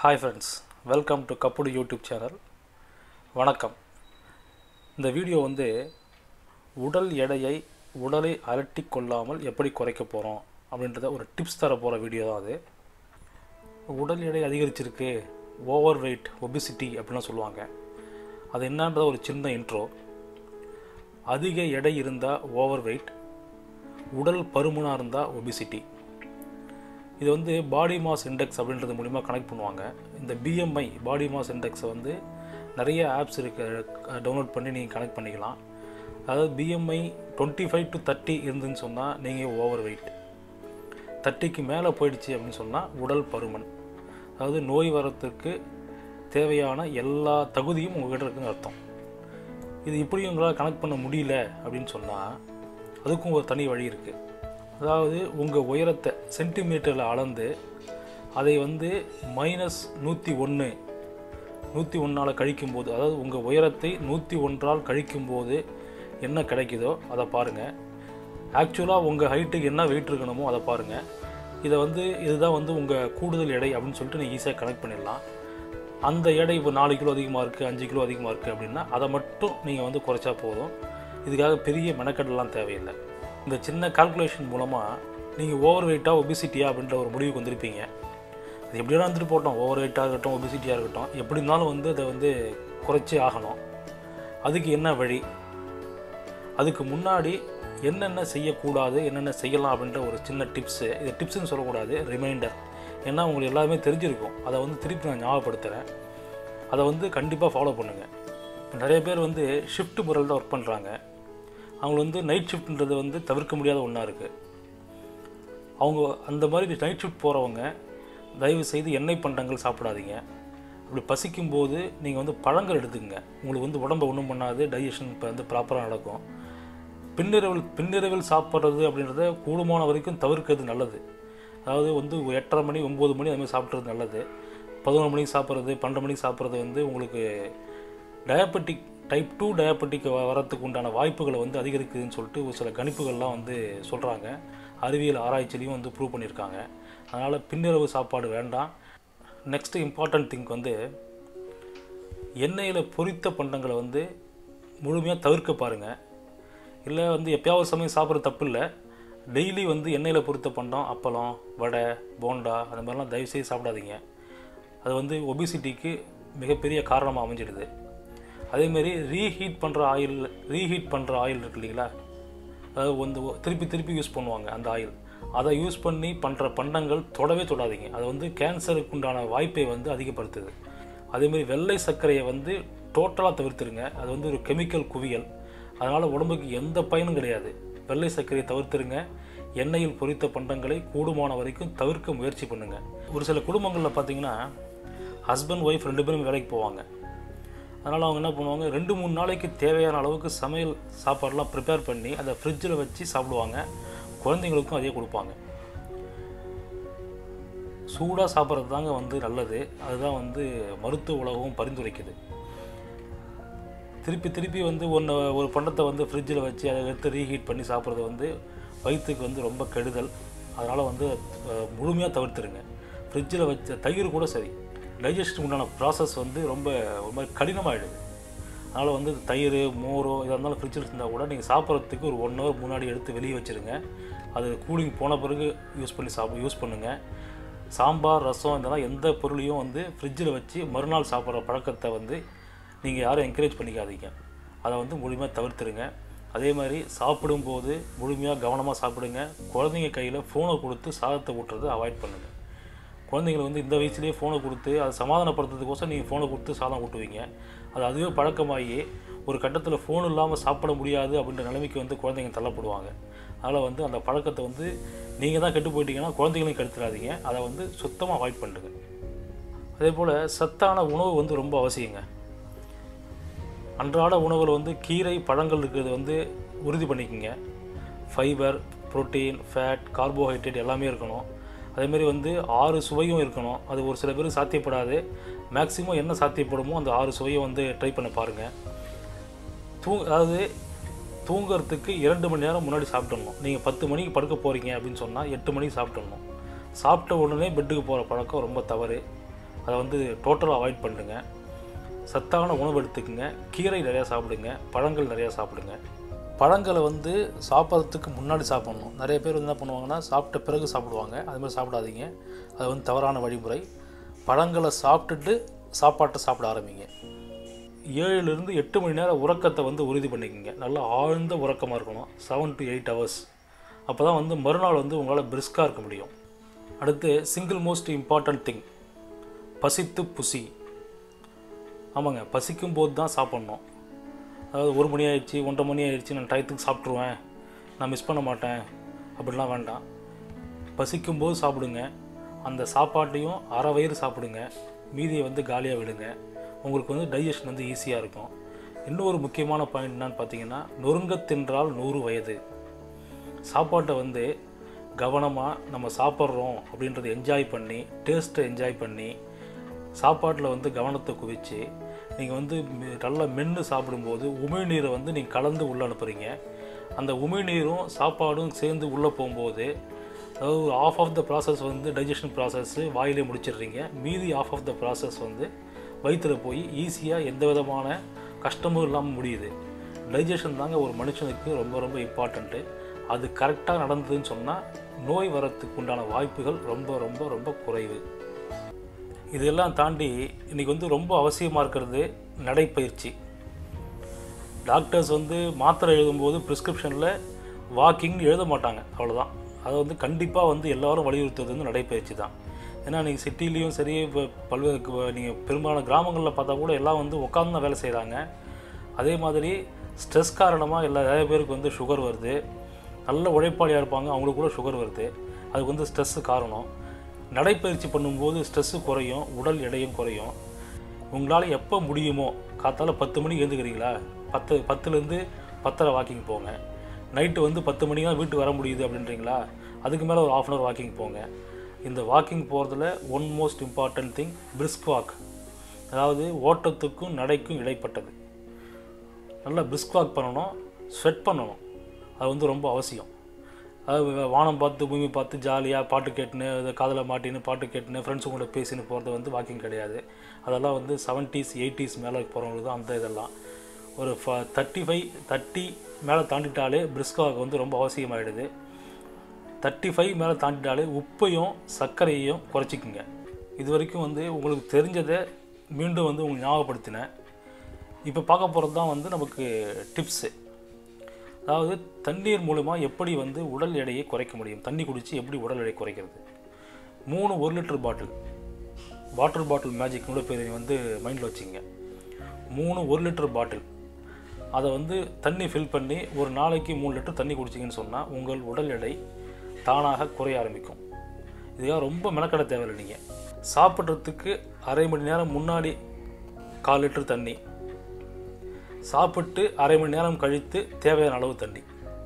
hi friends welcome to கப்புடு YouTube channel வணக்கம் இந்த வீடியோ வந்து உடல் எடையை உடலை அலட்டி கொள்ளாமல் எப்படி குறைக்க போகிறோம் அப்படின்றத ஒரு டிப்ஸ் தர போகிற வீடியோ தான் அது உடல் எடை அதிகரிச்சிருக்கு ஓவர் வெயிட் ஒபிசிட்டி அப்படின்லாம் சொல்லுவாங்க அது என்னன்றத ஒரு சின்ன இன்ட்ரோ அதிக எடை இருந்தால் ஓவர் வெயிட் உடல் பருமனாக இருந்தால் ஒபிசிட்டி இது வந்து பாடி மாஸ் இண்டெக்ஸ் அப்படின்றது மூலிமா கனெக்ட் பண்ணுவாங்க இந்த பிஎம்ஐ பாடி மாஸ் இண்டெக்ஸை வந்து நிறைய ஆப்ஸ் இருக்கு டவுன்லோட் பண்ணி நீங்கள் கனெக்ட் பண்ணிக்கலாம் அதாவது BMI twenty five to thirty இருந்துன்னு சொன்னால் நீங்கள் ஓவர் வெயிட் தேர்ட்டிக்கு மேலே போயிடுச்சு அப்படின்னு சொன்னால் உடல் பருமன் அதாவது நோய் வரத்துக்கு தேவையான எல்லா தகுதியும் உங்கள்கிட்ட இருக்குன்னு அர்த்தம் இது இப்படியும் உங்களால் கனெக்ட் பண்ண முடியல அப்படின்னு சொன்னால் அதுக்கும் ஒரு தனி வழி இருக்குது அதாவது உங்கள் உயரத்தை சென்டிமீட்டரில் அளந்து அதை வந்து மைனஸ் நூற்றி ஒன்று நூற்றி ஒன்றால் கழிக்கும்போது அதாவது உங்கள் உயரத்தை நூற்றி ஒன்றால் கழிக்கும்போது என்ன கிடைக்குதோ அதை பாருங்கள் ஆக்சுவலாக உங்கள் ஹைட்டுக்கு என்ன வெயிட் இருக்கணுமோ அதை பாருங்கள் இதை வந்து இதுதான் வந்து உங்கள் கூடுதல் எடை அப்படின்னு சொல்லிட்டு நீங்கள் ஈஸியாக கனெக்ட் பண்ணிடலாம் அந்த எடை இப்போ நாலு கிலோ அதிகமாக இருக்குது அஞ்சு கிலோ அதிகமாக இருக்குது அப்படின்னா அதை மட்டும் நீங்கள் வந்து குறைச்சா போதும் இதுக்காக பெரிய மெனக்கடலாம் தேவையில்லை இந்த சின்ன கால்குலேஷன் மூலமாக நீங்கள் ஓவர் வெயிட்டாக ஒபிசிட்டியா அப்படின்ற ஒரு முடிவுக்கு வந்திருப்பீங்க அது எப்படி வேணா இருந்துட்டு போட்டோம் ஓவர் வெயிட்டாக இருக்கட்டும் ஒபிசிட்டியாக இருக்கட்டும் எப்படி இருந்தாலும் வந்து அதை வந்து குறைச்சி ஆகணும் அதுக்கு என்ன வழி அதுக்கு முன்னாடி என்னென்ன செய்யக்கூடாது என்னென்ன செய்யலாம் அப்படின்ற ஒரு சின்ன டிப்ஸு இது டிப்ஸ்னு சொல்லக்கூடாது ரிமைண்டர் ஏன்னா உங்களுக்கு எல்லாமே தெரிஞ்சிருக்கும் அதை வந்து திருப்பி நான் ஞாபகப்படுத்துகிறேன் அதை வந்து கண்டிப்பாக ஃபாலோ பண்ணுங்கள் நிறைய பேர் வந்து ஷிஃப்ட் முறையில் தான் ஒர்க் பண்ணுறாங்க அவங்க வந்து நைட் ஷிஃப்ட்ன்றது வந்து தவிர்க்க முடியாத ஒன்றா இருக்குது அவங்க அந்த மாதிரி நைட் ஷிஃப்ட் போகிறவங்க தயவு செய்து எண்ணெய் பண்டங்கள் சாப்பிடாதீங்க அப்படி பசிக்கும் போது நீங்கள் வந்து பழங்கள் எடுத்துக்கங்க உங்களுக்கு வந்து உடம்பை ஒன்றும் பண்ணாது டைஜஷன் இப்போ வந்து ப்ராப்பராக நடக்கும் பின்னிரவில் பின்னிரவில் சாப்பிட்றது அப்படின்றத கூடுமான வரைக்கும் தவிர்க்கிறது நல்லது அதாவது வந்து எட்டரை மணி ஒம்பது மணி அதுமாதிரி சாப்பிட்றது நல்லது பதினொரு மணிக்கு சாப்பிட்றது பன்னெண்டு மணிக்கு சாப்பிட்றது வந்து உங்களுக்கு டயபெட்டிக் டைப் டூ டயபெட்டிக் வரத்துக்கு உண்டான வாய்ப்புகளை வந்து அதிகரிக்குதுன்னு சொல்லிட்டு ஒரு சில கணிப்புகள்லாம் வந்து சொல்கிறாங்க அறிவியல் ஆராய்ச்சிலையும் வந்து ப்ரூவ் பண்ணியிருக்காங்க அதனால் பின்னிரவு சாப்பாடு வேண்டாம் நெக்ஸ்ட்டு இம்பார்ட்டன்ட் திங்க் வந்து எண்ணெயில் பொரித்த பண்டங்களை வந்து முழுமையாக தவிர்க்க பாருங்கள் இல்லை வந்து எப்பயாவது சமயம் சாப்பிட்ற தப்பு இல்லை டெய்லி வந்து எண்ணெயில் பொரித்த பண்டம் அப்பளம் வடை போண்டா அந்த மாதிரிலாம் தயவுசெய்து சாப்பிடாதீங்க அது வந்து ஒபிசிட்டிக்கு மிகப்பெரிய காரணமாக அமைஞ்சிடுது அதேமாரி ரீஹீட் பண்ணுற ஆயில் ரீஹீட் பண்ணுற ஆயில் இருக்கு இல்லைங்களா அதாவது வந்து திருப்பி திருப்பி யூஸ் பண்ணுவாங்க அந்த ஆயில் அதை யூஸ் பண்ணி பண்ணுற பண்டங்கள் தொடவே தொடாதீங்க அது வந்து கேன்சருக்கு உண்டான வாய்ப்பை வந்து அதிகப்படுத்துது அதேமாரி வெள்ளை சர்க்கரையை வந்து டோட்டலாக தவிர்த்துருங்க அது வந்து ஒரு கெமிக்கல் குவியல் அதனால் உடம்புக்கு எந்த பயனும் கிடையாது வெள்ளை சர்க்கரையை தவிர்த்துருங்க எண்ணெயில் பொரித்த பண்டங்களை கூடுமான வரைக்கும் தவிர்க்க முயற்சி பண்ணுங்கள் ஒரு சில குடும்பங்களில் பார்த்தீங்கன்னா ஹஸ்பண்ட் ஒய்ஃப் ரெண்டு பேரும் வேலைக்கு போவாங்க அதனால் அவங்க என்ன பண்ணுவாங்க ரெண்டு மூணு நாளைக்கு தேவையான அளவுக்கு சமையல் சாப்பாடெலாம் ப்ரிப்பேர் பண்ணி அதை ஃப்ரிட்ஜில் வச்சு சாப்பிடுவாங்க குழந்தைங்களுக்கும் அதே கொடுப்பாங்க சூடாக சாப்பிட்றது தாங்க வந்து நல்லது அதுதான் வந்து மருத்துவ உலகம் பரிந்துரைக்குது திருப்பி திருப்பி வந்து ஒன்று ஒரு பண்டத்தை வந்து ஃப்ரிட்ஜில் வச்சு அதை எடுத்து ரீஹீட் பண்ணி சாப்பிட்றது வந்து வயிற்றுக்கு வந்து ரொம்ப கெடுதல் அதனால் வந்து முழுமையாக தவிர்த்துருங்க ஃப்ரிட்ஜில் வச்ச தயிர் கூட சரி டைஜஷன் உண்டான ப்ராசஸ் வந்து ரொம்ப ஒரு மாதிரி கடினமாகிடுது அதனால் வந்து தயிர் மோரோ இதாக இருந்தாலும் ஃப்ரிட்ஜில் இருந்தால் கூட நீங்கள் சாப்பிட்றதுக்கு ஒரு ஒன் ஹவர் முன்னாடி எடுத்து வெளியே வச்சுருங்க அது கூலிங் போன பிறகு யூஸ் பண்ணி சாப்பிட யூஸ் பண்ணுங்கள் சாம்பார் ரசம் இதெல்லாம் எந்த பொருளையும் வந்து ஃப்ரிட்ஜில் வச்சு மறுநாள் சாப்பிட்ற பழக்கத்தை வந்து நீங்கள் யாரும் என்கரேஜ் பண்ணிக்காதீங்க அதை வந்து முழுமையாக தவிர்த்துருங்க அதே மாதிரி சாப்பிடும்போது முழுமையாக கவனமாக சாப்பிடுங்க குழந்தைங்க கையில் ஃபோனை கொடுத்து சாதத்தை ஊட்டுறதை அவாய்ட் பண்ணுங்கள் குழந்தைங்களை வந்து இந்த வயசுலேயே ஃபோனை கொடுத்து அதை சமாதானப்படுத்துறதுக்கோசம் நீங்கள் ஃபோனை கொடுத்து சாதம் ஊட்டுவீங்க அது அதுவே பழக்கமாகி ஒரு கட்டத்தில் ஃபோன் இல்லாமல் சாப்பிட முடியாது அப்படின்ற நிலைமைக்கு வந்து குழந்தைங்க தள்ளப்படுவாங்க அதனால் வந்து அந்த பழக்கத்தை வந்து நீங்கள் தான் கெட்டு போயிட்டீங்கன்னா குழந்தைகளையும் கெடுத்துடாதீங்க அதை வந்து சுத்தமாக அவாய்ட் பண்ணுங்க அதே போல் சத்தான உணவு வந்து ரொம்ப அவசியங்க அன்றாட உணவில் வந்து கீரை பழங்கள் இருக்கிறது வந்து உறுதி பண்ணிக்கோங்க ஃபைபர் ப்ரோட்டீன் ஃபேட் கார்போஹைட்ரேட் எல்லாமே இருக்கணும் அதேமாரி வந்து ஆறு சுவையும் இருக்கணும் அது ஒரு சில பேருக்கு சாத்தியப்படாது மேக்ஸிமம் என்ன சாத்தியப்படுமோ அந்த ஆறு சுவையை வந்து ட்ரை பண்ண பாருங்கள் தூ அதாவது தூங்குறதுக்கு இரண்டு மணி நேரம் முன்னாடி சாப்பிட்டுடணும் நீங்கள் பத்து மணிக்கு படுக்க போகிறீங்க அப்படின்னு சொன்னால் எட்டு மணிக்கு சாப்பிட்டுடணும் சாப்பிட்ட உடனே பெட்டுக்கு போகிற பழக்கம் ரொம்ப தவறு அதை வந்து டோட்டலாக அவாய்ட் பண்ணுங்க சத்தான உணவு எடுத்துக்கங்க கீரை நிறையா சாப்பிடுங்க பழங்கள் நிறையா சாப்பிடுங்க பழங்களை வந்து சாப்பிட்றதுக்கு முன்னாடி சாப்பிட்ணும் நிறைய பேர் வந்து என்ன பண்ணுவாங்கன்னா சாப்பிட்ட பிறகு சாப்பிடுவாங்க அது மாதிரி சாப்பிடாதீங்க அது வந்து தவறான வழிமுறை பழங்களை சாப்பிட்டுட்டு சாப்பாட்டை சாப்பிட ஆரம்பிங்க ஏழுலேருந்து எட்டு மணி நேரம் உறக்கத்தை வந்து உறுதி பண்ணிக்கோங்க நல்லா ஆழ்ந்த உறக்கமாக இருக்கணும் செவன் டு எயிட் ஹவர்ஸ் அப்போ தான் வந்து மறுநாள் வந்து உங்களால் பிரிஸ்காக இருக்க முடியும் அடுத்து சிங்கிள் மோஸ்ட் இம்பார்ட்டன்ட் திங் பசித்து புசி ஆமாங்க பசிக்கும் போது தான் சாப்பிட்ணும் அதாவது ஒரு மணி ஆயிடுச்சு ஒன்றரை மணி ஆயிடுச்சு நான் டயத்துக்கு சாப்பிட்ருவேன் நான் மிஸ் பண்ண மாட்டேன் அப்படிலாம் வேண்டாம் பசிக்கும் போது சாப்பிடுங்க அந்த சாப்பாட்டையும் அரை வயிறு சாப்பிடுங்க மீதியை வந்து காலியாக விடுங்க உங்களுக்கு வந்து டைஜஷன் வந்து ஈஸியாக இருக்கும் இன்னொரு முக்கியமான பாயிண்ட் என்னன்னு பார்த்தீங்கன்னா நொறுங்க தின்றால் நூறு வயது சாப்பாட்டை வந்து கவனமாக நம்ம சாப்பிட்றோம் அப்படின்றத என்ஜாய் பண்ணி டேஸ்ட்டை என்ஜாய் பண்ணி சாப்பாட்டில் வந்து கவனத்தை குவிச்சு நீங்கள் வந்து மெ- நல்லா மென்று சாப்பிடும்போது உமிழ்நீரை வந்து நீங்கள் கலந்து உள்ளே அனுப்புகிறீங்க அந்த உமிழ்நீரும் சாப்பாடும் சேர்ந்து உள்ளே போகும்போது அதாவது ஆஃப் ஆஃப் த ப்ராசஸ் வந்து டைஜஷன் ப்ராசஸ்ஸு வாயிலே முடிச்சிடுறீங்க மீதி ஆஃப் ஆஃப் த ப்ராசஸ் வந்து வயிற்றுல போய் ஈஸியாக எந்த விதமான கஷ்டமும் இல்லாமல் முடியுது டைஜஷன் தாங்க ஒரு மனுஷனுக்கு ரொம்ப ரொம்ப இம்பார்ட்டண்ட்டு அது கரெக்டாக நடந்ததுன்னு சொன்னால் நோய் வரத்துக்கு உண்டான வாய்ப்புகள் ரொம்ப ரொம்ப ரொம்ப குறைவு இதெல்லாம் தாண்டி இன்றைக்கி வந்து ரொம்ப அவசியமாக இருக்கிறது நடைப்பயிற்சி டாக்டர்ஸ் வந்து மாத்திரை எழுதும்போது ப்ரிஸ்கிரிப்ஷனில் வாக்கிங் எழுத மாட்டாங்க அவ்வளோதான் அதை வந்து கண்டிப்பாக வந்து எல்லாரும் வலியுறுத்துறது வந்து நடைப்பயிற்சி தான் ஏன்னா நீங்கள் சிட்டிலையும் சரி இப்போ பல்வேறு நீங்கள் பெரும்பாலான கிராமங்களில் பார்த்தா கூட எல்லாம் வந்து உட்காந்து தான் வேலை செய்கிறாங்க அதே மாதிரி ஸ்ட்ரெஸ் காரணமாக எல்லா நிறைய பேருக்கு வந்து சுகர் வருது நல்ல உழைப்பாளியாக இருப்பாங்க அவங்களுக்கு கூட சுகர் வருது அதுக்கு வந்து ஸ்ட்ரெஸ்ஸு காரணம் நடைப்பயிற்சி பண்ணும்போது ஸ்ட்ரெஸ்ஸு குறையும் உடல் எடையும் குறையும் உங்களால் எப்போ முடியுமோ காத்தால பத்து மணிக்கு எழுந்துக்கிறீங்களா பத்து பத்துலேருந்து பத்தரை வாக்கிங் போங்க நைட்டு வந்து பத்து மணிக்கு தான் வீட்டுக்கு வர முடியுது அப்படின்றீங்களா அதுக்கு மேலே ஒரு ஆஃப் அன் ஹவர் வாக்கிங் போங்க இந்த வாக்கிங் போகிறதுல one most important thing brisk walk அதாவது ஓட்டத்துக்கும் நடைக்கும் இடைப்பட்டது நல்லா பிரிஸ்க் வாக் பண்ணணும் ஸ்வெட் பண்ணணும் அது வந்து ரொம்ப அவசியம் அதாவது வானம் பார்த்து பூமி பார்த்து ஜாலியாக பாட்டு கேட்டுன்னு அதை காதில் மாட்டின்னு பாட்டு கேட்டுன்னு ஃப்ரெண்ட்ஸு கூட பேசின்னு போகிறது வந்து வாக்கிங் கிடையாது அதெல்லாம் வந்து செவன்ட்டீஸ் எயிட்டிஸ் மேலே போகிறவங்களுக்கு தான் அந்த இதெல்லாம் ஒரு ஃப தேர்ட்டி ஃபைவ் தேர்ட்டி மேலே தாண்டிட்டாலே பிரிஸ்க் வாக் வந்து ரொம்ப அவசியமாகிடுது தேர்ட்டி ஃபைவ் மேலே தாண்டிட்டாலே உப்பையும் சர்க்கரையையும் குறைச்சிக்குங்க இது வரைக்கும் வந்து உங்களுக்கு தெரிஞ்சதை மீண்டும் வந்து உங்களுக்கு ஞாபகப்படுத்தினேன் இப்போ பார்க்க போகிறது தான் வந்து நமக்கு டிப்ஸு அதாவது தண்ணீர் மூலமா எப்படி வந்து உடல் எடையை குறைக்க முடியும் தண்ணி குடித்து எப்படி உடல் எடை குறைக்கிறது மூணு ஒரு litre bottle water bottle magic கூட பேர் வந்து மைண்டில் வச்சுங்க மூணு ஒரு லிட்டர் பாட்டில் அதை வந்து தண்ணி ஃபில் பண்ணி ஒரு நாளைக்கு மூணு லிட்டர் தண்ணி குடிச்சிங்கன்னு சொன்னால் உங்கள் உடல் எடை தானாக குறைய ஆரம்பிக்கும் இதுக்காக ரொம்ப மெனக்கட தேவையில்லை நீங்கள் சாப்பிட்றதுக்கு அரை மணி நேரம் முன்னாடி கால் லிட்டர் தண்ணி சாப்பிட்டு அரை மணி நேரம் கழித்து தேவையான அளவு தண்ணி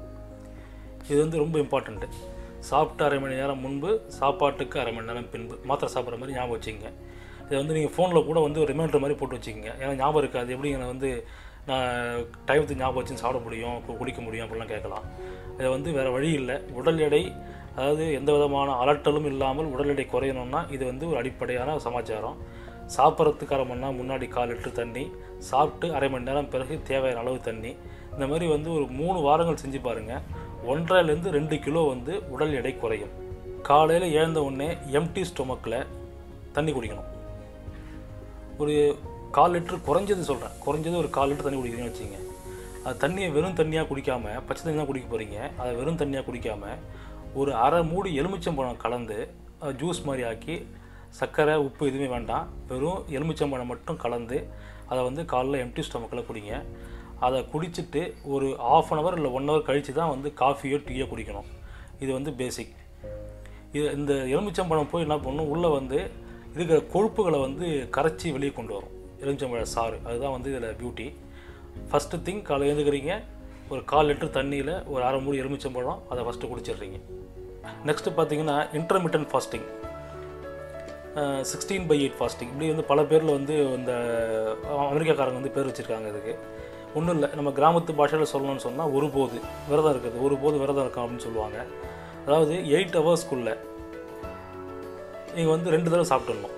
இது வந்து ரொம்ப இம்பார்ட்டண்ட்டு சாப்பிட்டு அரை மணி நேரம் முன்பு சாப்பாட்டுக்கு அரை மணி நேரம் பின்பு மாத்திரை சாப்பிட்ற மாதிரி ஞாபகம் வச்சுக்கோங்க இதை வந்து நீங்கள் ஃபோனில் கூட வந்து ஒரு ரிமைண்டர் மாதிரி போட்டு வச்சுக்கோங்க ஏன்னா ஞாபகம் இருக்காது எப்படி நான் வந்து நான் டைமத்துக்கு ஞாபகம் வச்சு சாப்பிட முடியும் கு- குடிக்க முடியும் அப்படிலாம் கேட்கலாம் இதை வந்து வேறு வழி இல்லை உடல் எடை அதாவது எந்த விதமான அலட்டலும் இல்லாமல் உடல் எடை குறையணும்னா இது வந்து ஒரு அடிப்படையான சமாச்சாரம் சாப்பிட்றதுக்கு அரை மணி நேரம் முன்னாடி கால் லிட்டர் தண்ணி சாப்பிட்டு அரை மணி நேரம் பிறகு தேவையான அளவு தண்ணி இந்த மாதிரி வந்து ஒரு மூணு வாரங்கள் செஞ்சு பாருங்கள் ஒன்றரைலேருந்து ரெண்டு கிலோ வந்து உடல் எடை குறையும் காலையில் எழுந்த உடனே எம்டி ஸ்டொமக்கில் தண்ணி குடிக்கணும் ஒரு கால் லிட்டர் குறைஞ்சது சொல்கிறேன் குறைஞ்சது ஒரு கால் லிட்டர் தண்ணி குடிக்கிறீங்கன்னு வச்சுங்க அது தண்ணியை வெறும் தண்ணியாக குடிக்காம பச்சை தண்ணி தான் குடிக்க போகிறீங்க அதை வெறும் தண்ணியாக குடிக்காம ஒரு அரை மூடி எலுமிச்சம்பழம் கலந்து அதை ஜூஸ் மாதிரி ஆக்கி சர்க்கரை உப்பு எதுவுமே வேண்டாம் வெறும் எலுமிச்சம்பழம் மட்டும் கலந்து அதை வந்து காலைல எம்டி ஸ்டொமக்கில் குடிங்க அதை குடிச்சிட்டு ஒரு ஆஃப் அன் ஹவர் இல்லை ஒன் ஹவர் கழித்து தான் வந்து காஃபியோ டீயோ குடிக்கணும் இது வந்து பேசிக் இது இந்த எலுமிச்சம்பழம் போய் என்ன பண்ணும் உள்ளே வந்து இருக்கிற கொழுப்புகளை வந்து கரைச்சி வெளியே கொண்டு வரும் எலுமிச்சம்பழ சாறு அதுதான் வந்து இதில் பியூட்டி ஃபஸ்ட்டு திங் காலை எழுந்துக்கிறீங்க ஒரு கால் லிட்டர் தண்ணியில் ஒரு அரை மூடி எலுமிச்சம்பழம் அதை ஃபஸ்ட்டு குடிச்சிடுறீங்க நெக்ஸ்ட்டு பார்த்தீங்கன்னா intermittent fasting sixteen by eight fasting இப்படி வந்து பல பேரில் வந்து இந்த அமெரிக்காக்காரங்க வந்து பேர் வச்சுருக்காங்க இதுக்கு ஒன்றும் இல்லை நம்ம கிராமத்து பாஷையில் சொல்லணும்னு சொன்னால் ஒரு போது விரதம் இருக்குது ஒரு போது விரதம் இருக்கும் அப்படின்னு சொல்லுவாங்க அதாவது எயிட் ஹவர்ஸ்க்குள்ளே நீங்கள் வந்து ரெண்டு தடவை சாப்பிட்டுடணும்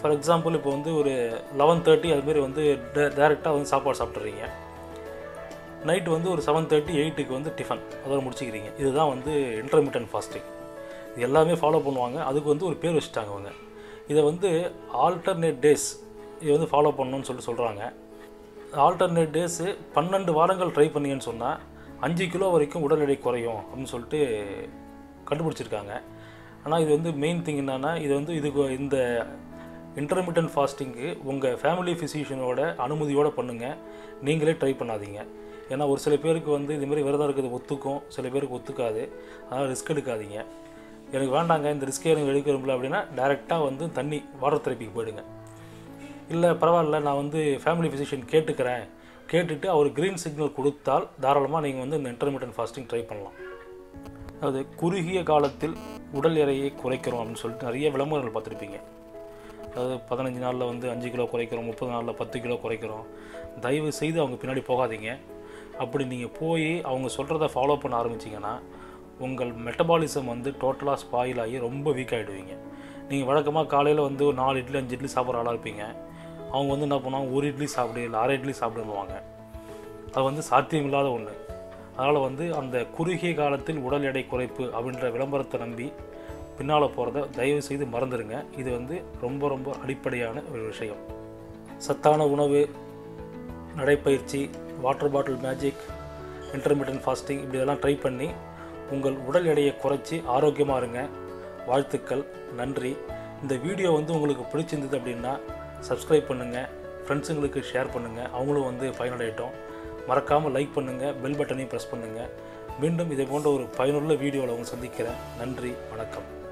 ஃபார் எக்ஸாம்பிள் இப்போ வந்து ஒரு லெவன் தேர்ட்டி அதுமாரி வந்து டேரெக்டாக வந்து சாப்பாடு சாப்பிட்றீங்க நைட் வந்து ஒரு செவன் தேர்ட்டி எயிட்டுக்கு வந்து டிஃபன் அதோட முடிச்சுக்கிறீங்க இதுதான் வந்து இன்டர்மீடியன்ட் ஃபாஸ்டிங் இது எல்லாமே ஃபாலோ பண்ணுவாங்க அதுக்கு வந்து ஒரு பேர் வச்சுட்டாங்க அவங்க இதை வந்து ஆல்டர்னேட் டேஸ் இது வந்து ஃபாலோ பண்ணணும்னு சொல்லிட்டு சொல்கிறாங்க ஆல்டர்னேட் டேஸு பன்னெண்டு வாரங்கள் ட்ரை பண்ணீங்கன்னு சொன்னால் அஞ்சு கிலோ வரைக்கும் உடல் எடை குறையும் அப்படின்னு சொல்லிட்டு கண்டுபிடிச்சிருக்காங்க ஆனால் இது வந்து மெயின் திங் என்னென்னா இது வந்து இதுக்கு இந்த இன்டர்மீடியன்ட் ஃபாஸ்டிங்கு உங்கள் ஃபேமிலி ஃபிசிஷியனோட அனுமதியோடு பண்ணுங்கள் நீங்களே ட்ரை பண்ணாதீங்க ஏன்னா ஒரு சில பேருக்கு வந்து இதுமாரி விரதம் இருக்கிறது ஒத்துக்கும் சில பேருக்கு ஒத்துக்காது அதனால் ரிஸ்க் எடுக்காதீங்க எனக்கு வேண்டாங்க இந்த ரிஸ்க்கே எனக்கு எடுக்க விரும்பல அப்படின்னா டேரெக்டாக வந்து தண்ணி வாட்டர் தெரப்பிக்கு போயிடுங்க இல்லை பரவாயில்ல நான் வந்து ஃபேமிலி ஃபிசிஷியன் கேட்டுக்கிறேன் கேட்டுட்டு அவர் க்ரீன் சிக்னல் கொடுத்தால் தாராளமாக நீங்கள் வந்து இந்த இன்டர்மீடியன்ட் ஃபாஸ்டிங் ட்ரை பண்ணலாம் அதாவது குறுகிய காலத்தில் உடல் எடையை குறைக்கிறோம் அப்படின்னு சொல்லிட்டு நிறைய விளம்பரங்கள் பார்த்துருப்பீங்க அதாவது பதினஞ்சு நாளில் வந்து அஞ்சு கிலோ குறைக்கிறோம் முப்பது நாளில் பத்து கிலோ குறைக்கிறோம் தயவு செய்து அவங்க பின்னாடி போகாதீங்க அப்படி நீங்கள் போய் அவங்க சொல்கிறத ஃபாலோ பண்ண ஆரம்பிச்சிங்கன்னா உங்கள் மெட்டபாலிசம் வந்து டோட்டலாக ஸ்பாயில் ஆகி ரொம்ப வீக் ஆகிடுவீங்க நீங்கள் வழக்கமாக காலையில் வந்து ஒரு நாலு இட்லி அஞ்சு இட்லி சாப்பிட்ற ஆளாக இருப்பீங்க அவங்க வந்து என்ன பண்ணுவாங்க ஒரு இட்லி சாப்பிடு இல்லை அரை இட்லி சாப்பிடுவாங்க அது வந்து சாத்தியமில்லாத ஒன்று அதனால் வந்து அந்த குறுகிய காலத்தில் உடல் எடை குறைப்பு அப்படின்ற விளம்பரத்தை நம்பி பின்னால் போகிறத தயவு செய்து மறந்துடுங்க இது வந்து ரொம்ப ரொம்ப அடிப்படையான ஒரு விஷயம் சத்தான உணவு நடைப்பயிற்சி water bottle magic intermittent fasting இப்படி இதெல்லாம் ட்ரை பண்ணி உங்கள் உடல் எடையை குறைச்சி ஆரோக்கியமாக இருங்க வாழ்த்துக்கள் நன்றி இந்த வீடியோ வந்து உங்களுக்கு பிடிச்சிருந்தது அப்படின்னா சப்ஸ்கிரைப் பண்ணுங்கள் ஃப்ரெண்ட்ஸுங்களுக்கு ஷேர் பண்ணுங்கள் அவங்களும் வந்து பயனடையட்டும் மறக்காமல் லைக் பண்ணுங்கள் பெல் பட்டனையும் ப்ரெஸ் பண்ணுங்கள் மீண்டும் இதை போன்ற ஒரு பயனுள்ள வீடியோவில் உங்களை சந்திக்கிறேன் நன்றி வணக்கம்